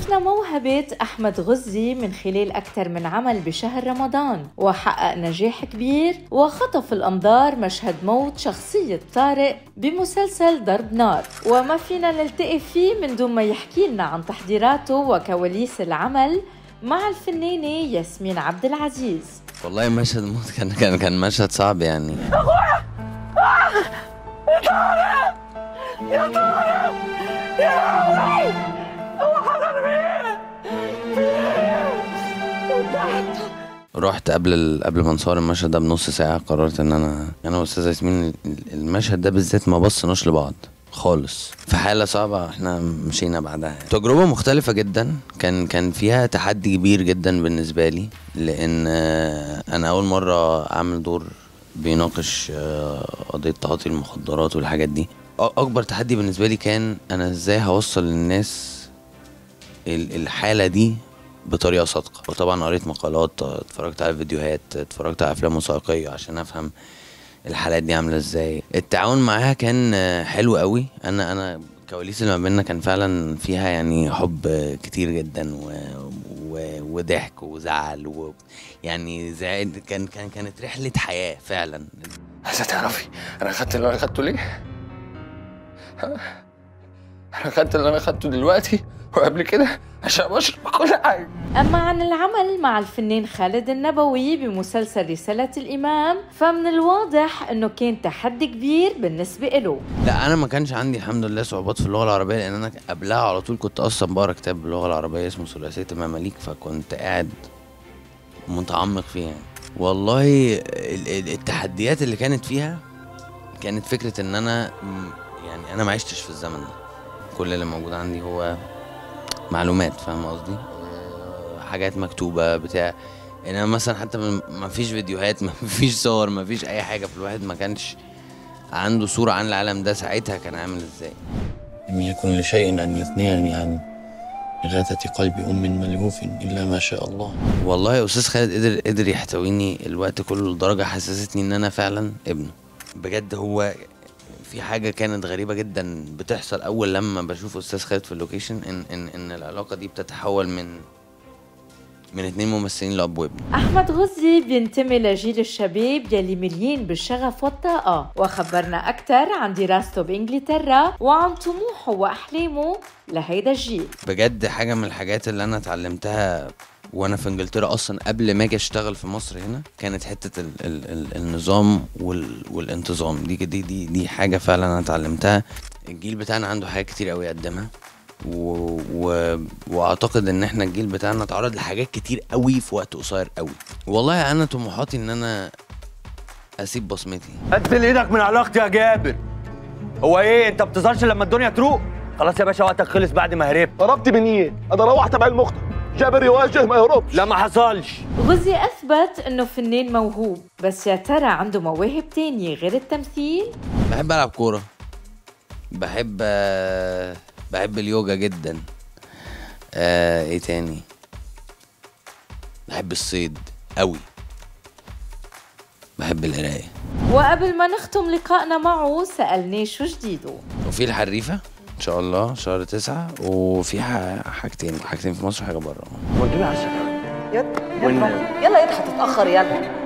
شفنا موهبة أحمد غزي من خلال أكثر من عمل بشهر رمضان وحقق نجاح كبير وخطف الأنظار مشهد موت شخصية طارق بمسلسل ضرب نار وما فينا نلتقي فيه من دون ما يحكي لنا عن تحضيراته وكواليس العمل مع الفنانة ياسمين عبد العزيز والله مشهد موت كان كان كان مشهد صعب يعني رحت قبل ال... قبل ما نصور المشهد ده بنص ساعة قررت ان انا انا واستاذة ياسمين المشهد ده بالذات ما بصناش لبعض خالص في حالة صعبة احنا مشينا بعدها تجربة مختلفة جدا كان كان فيها تحدي كبير جدا بالنسبة لي لان آه، انا اول مرة اعمل دور بيناقش آه، قضية تعاطي المخدرات والحاجات دي أ- اكبر تحدي بالنسبة لي كان انا ازاي هوصل للناس ال- الحالة دي بطريقة صادقة وطبعا قريت مقالات اتفرجت على فيديوهات اتفرجت على افلام وثائقية عشان افهم الحالات دي عاملة ازاي التعاون معاها كان آه، حلو قوي انا انا الكواليس اللي ما بيننا كان فعلا فيها يعني حب آه، كتير جدا و... و... وضحك وزعل و... يعني زع... كان كان كانت رحلة حياة فعلا عايزة تعرفي انا خدت اللي انا خدته ليه؟ ها؟ انا خدت اللي انا خدته دلوقتي وقبل كده عشان بشرب كل حاجة أما عن العمل مع الفنان خالد النبوي بمسلسل رسالة الإمام فمن الواضح أنه كان تحدي كبير بالنسبة له لا انا ما كانش عندي الحمد لله صعوبات في اللغه العربيه لان انا قبلها على طول كنت اصلا بقرا كتاب باللغه العربيه اسمه ثلاثيه المماليك فكنت قاعد متعمق فيه يعني والله ال- ال- التحديات اللي كانت فيها كانت فكره ان انا م- يعني انا ما عشتش في الزمن ده كل اللي موجود عندي هو معلومات فاهم قصدي آه، حاجات مكتوبه بتاع انما مثلا حتى ما فيش فيديوهات ما فيش صور ما فيش اي حاجه فالواحد ما كانش عنده صورة عن العالم ده ساعتها كان عامل ازاي لم يكن لشيء أن يثنيني عن إغاثة قلب أم ملهوف إلا ما شاء الله والله يا استاذ خالد قدر قدر يحتويني الوقت كله لدرجة حسستني ان انا فعلا ابنه بجد هو في حاجة كانت غريبة جدا بتحصل اول لما بشوف استاذ خالد في اللوكيشن ان ان ان العلاقة دي بتتحول من من اتنين ممثلين لاب وابن أحمد غزي بينتمي لجيل الشباب يلي مليين بالشغف والطاقة وخبرنا أكثر عن دراسته بإنجلترا وعن طموحه وأحلامه لهيدا الجيل بجد حاجة من الحاجات اللي انا اتعلمتها وانا في انجلترا اصلا قبل ما اجي اشتغل في مصر هنا كانت حته ال ال ال النظام وال والانتظام دي دي دي دي حاجه فعلا انا اتعلمتها الجيل بتاعنا عنده حاجات كتير قوي يقدمها و... و... واعتقد ان احنا الجيل بتاعنا اتعرض لحاجات كتير قوي في وقت قصير قوي والله انا طموحاتي ان انا اسيب بصمتي قتل ايدك من علاقتي يا جابر هو ايه انت بتظهرش لما الدنيا تروق خلاص يا باشا وقتك خلص بعد ما هربت هربت من ايه؟ انا روحت مع المخطئ جابر يواجه ما يهربش لا ما حصلش غزي أثبت إنه فنان موهوب بس يا ترى عنده مواهب تانية غير التمثيل؟ بحب العب كوره بحب آه، بحب اليوجا جدا آه ايه تاني بحب الصيد قوي بحب القرايه وقبل ما نختم لقائنا معه سألناه شو جديده وفي الحريفه ان شاء الله شهر تسعة وفي ح- حاجتين حاجتين في مصر وحاجه بره ودوني على الشكل يلا يلا يلا يلا هتتأخر يلا